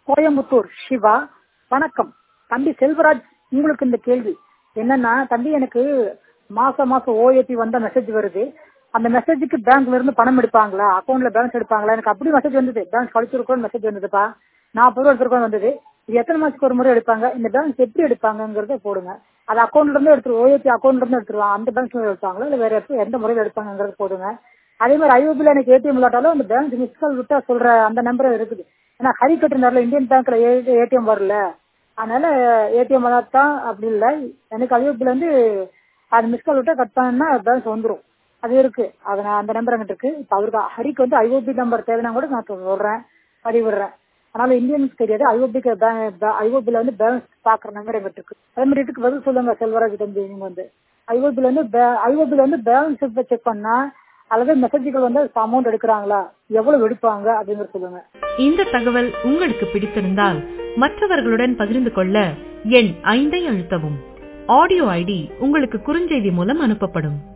கோயம்புத்தூர் சிவா வணக்கம் தம்பி செல்வராஜ் உங்களுக்கு இந்த கேள்வி என்னன்னா தம்பி எனக்கு மாசம் மாசம் ஓஏபி வந்த மெசேஜ் வருது அந்த மெசேஜுக்கு பேங்க்ல இருந்து பணம் எடுப்பாங்களா அக்கௌண்ட்ல பேலன்ஸ் எடுப்பாங்களா எனக்கு அப்படி மெசேஜ் வந்தது பேலன்ஸ் கழிச்சிருக்கோம் மெசேஜ் வந்ததுப்பா நாற்பது ரூபா எடுத்துருக்கோம் வந்தது இது எத்தனை மாசத்துக்கு ஒரு முறை எடுப்பாங்க இந்த பேலன்ஸ் எப்படி எடுப்பாங்கங்கறத போடுங்க அது அக்கௌண்ட்ல இருந்து எடுத்துரு ஓஏபி அக்கௌண்ட்ல இருந்து எடுத்துருவாங்க அந்த பேலன்ஸ்ல எடுப்பாங்களா இல்ல வேற இடத்துல எந்த முறையில் எடுப்பாங்கங்கறத போடுங்க அதே மாதிரி ஐஓபில எனக்கு ஏடிஎம் இல்லாட்டாலும் அந்த பேலன்ஸ் மிஸ் கால் விட்டா சொல்ற அந்த நம்பர் இருக்குது ஏன்னா ஹரி கட்டினார்ல இந்தியன் பேங்க்ல ஏடிஎம் வரல அதனால ஏடிஎம் தான் அப்படி இல்லை எனக்கு ஐஓபில வந்து அது மிஸ் கால் விட்டா கட் பண்ணா பேலன்ஸ் வந்துடும் அது இருக்கு அது நான் அந்த நம்பர் என்கிட்ட இருக்கு இப்போ அவருக்கு ஹரிக்கு வந்து ஐஓபி நம்பர் தேவைன்னா கூட நான் சொல்றேன் பதிவிடுறேன் அதனால இந்தியன்ஸ் தெரியாது ஐஓபிக்கு ஐஓபில வந்து பேலன்ஸ் பாக்குற நம்பர் எங்கிட்ட இருக்கு அதே மாதிரி இதுக்கு பதில் சொல்லுங்க செல்வராஜ் தம்பி நீங்க வந்து ஐஓபில வந்து ஐஓபில வந்து பேலன்ஸ் செக் பண்ணா அல்லது மெசேஜ்கள் வந்து அமௌண்ட் எடுக்கிறாங்களா எவ்வளவு எடுப்பாங்க அப்படிங்கறது சொல்லுங்க இந்த தகவல் உங்களுக்கு பிடித்திருந்தால் மற்றவர்களுடன் பகிர்ந்து கொள்ள எண் ஐந்தை அழுத்தவும் ஆடியோ ஐடி உங்களுக்கு குறுஞ்செய்தி மூலம் அனுப்பப்படும்